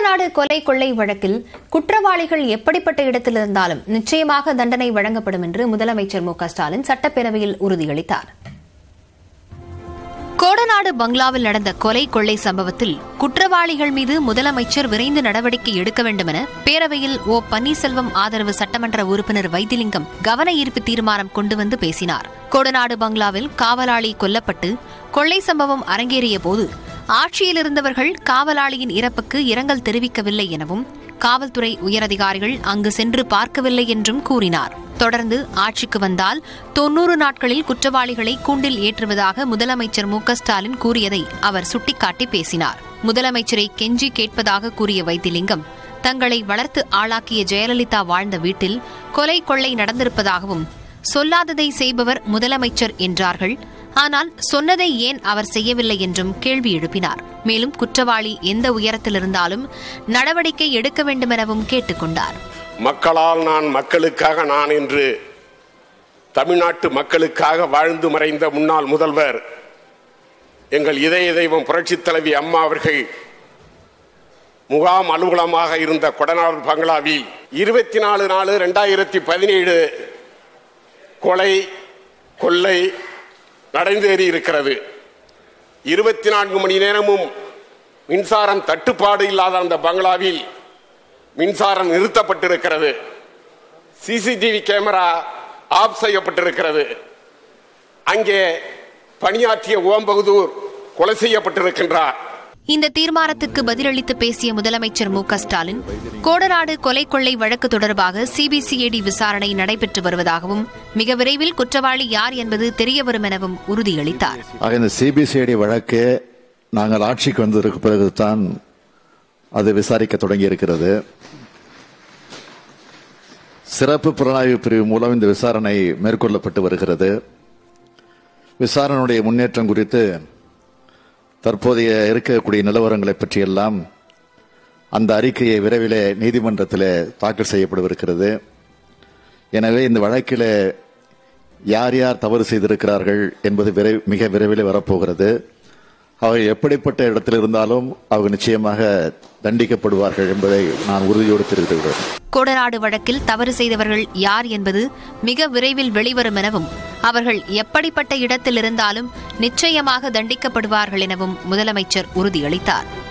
கோடநாடு கொலை கொள்ளை வழக்கில் குற்றவாளிகள் எப்படிப்பட்ட இடத்தில் இருந்தாலும் நிச்சயமாக தண்டனை வழங்கப்படும் என்று முதலமைச்சர் மு க ஸ்டாலின் சட்டப்பேரவையில் உறுதியளித்தார் கோடநாடு பங்களாவில் நடந்த கொலை கொள்ளை சம்பவத்தில் குற்றவாளிகள் மீது முதலமைச்சர் விரைந்து நடவடிக்கை எடுக்க வேண்டும் என பேரவையில் ஓ பன்னீர்செல்வம் ஆதரவு சட்டமன்ற உறுப்பினர் வைத்திலிங்கம் கவன ஈர்ப்பு தீர்மானம் கொண்டு வந்து பேசினார் கோடநாடு பங்களாவில் காவலாளி கொல்லப்பட்டு கொள்ளை சம்பவம் அரங்கேறிய போது ஆட்சியில் இருந்தவர்கள் காவலாளியின் இறப்புக்கு இரங்கல் தெரிவிக்கவில்லை எனவும் காவல்துறை உயரதிகாரிகள் அங்கு சென்று பார்க்கவில்லை என்றும் கூறினார் தொடர்ந்து ஆட்சிக்கு வந்தால் தொன்னூறு நாட்களில் குற்றவாளிகளை கூண்டில் ஏற்றுவதாக முதலமைச்சர் மு க ஸ்டாலின் கூறியதை அவர் சுட்டிக்காட்டி பேசினார் முதலமைச்சரை கெஞ்சி கேட்பதாக கூறிய வைத்திலிங்கம் தங்களை வளர்த்து ஆளாக்கிய ஜெயலலிதா வாழ்ந்த வீட்டில் கொலை கொள்ளை நடந்திருப்பதாகவும் சொல்லாததை செய்பவர் முதலமைச்சர் என்றார்கள் ஆனால் சொன்னதை ஏன் அவர் செய்யவில்லை என்றும் கேள்வி எழுப்பினார் மேலும் குற்றவாளி எந்த உயரத்தில் இருந்தாலும் நடவடிக்கை எடுக்க வேண்டுமெனவும் கேட்டுக் கொண்டார் மக்களால் நான் மக்களுக்காக நான் என்று தமிழ்நாட்டு மக்களுக்காக வாழ்ந்து மறைந்த முன்னாள் முதல்வர் எங்கள் இதய தெய்வம் புரட்சித் தலைவி அம்மா அவர்கள் முகாம் அலுவலமாக இருந்த கொடநாடு பங்களாவில் இருபத்தி நாலு நாலு ரெண்டாயிரத்தி பதினேழு கொலை கொள்ளை நடந்தேறி இருக்கிறது இருபத்தி நான்கு மணி நேரமும் மின்சாரம் தட்டுப்பாடு இல்லாத அந்த பங்களாவில் மின்சாரம் நிறுத்தப்பட்டிருக்கிறது சிசிடிவி கேமரா ஆஃப் செய்யப்பட்டிருக்கிறது அங்கே பணியாற்றிய ஓம்பகுதூர் கொலை செய்யப்பட்டிருக்கின்றார் இந்த தீர்மானத்துக்கு பதிலளித்து பேசிய முதலமைச்சர் மு க ஸ்டாலின் கோடநாடு கொலை கொள்ளை வழக்கு தொடர்பாக சிபிசிஐடி விசாரணை நடைபெற்று வருவதாகவும் மிக விரைவில் குற்றவாளி யார் என்பது தெரியவரும் எனவும் உறுதியளித்தார் ஆக இந்த சிபிசிஐடி வழக்கு நாங்கள் ஆட்சிக்கு வந்ததற்கு பிறகுதான் அது விசாரிக்க தொடங்கி இருக்கிறது சிறப்பு புலனாய்வு பிரிவு மூலம் இந்த விசாரணை மேற்கொள்ளப்பட்டு வருகிறது விசாரணையுடைய முன்னேற்றம் குறித்து தற்போதைய இருக்கக்கூடிய நிலவரங்களை பற்றியெல்லாம் அந்த அறிக்கையை விரைவிலே நீதிமன்றத்தில் தாக்கல் செய்யப்படவிருக்கிறது எனவே இந்த வழக்கில் யார் யார் தவறு செய்திருக்கிறார்கள் என்பது விரை மிக விரைவில் வரப்போகிறது அவர்கள் எப்படிப்பட்ட இடத்தில் இருந்தாலும் அவங்க நிச்சயமாக தண்டிக்கப்படுவார்கள் என்பதை நான் உறுதியோடு தெரிவித்துள்ளேன் கோடநாடு வழக்கில் தவறு செய்தவர்கள் யார் என்பது மிக விரைவில் வெளிவரும் எனவும் அவர்கள் எப்படிப்பட்ட இடத்தில் இருந்தாலும் நிச்சயமாக தண்டிக்கப்படுவார்கள் எனவும் முதலமைச்சர் உறுதியளித்தார்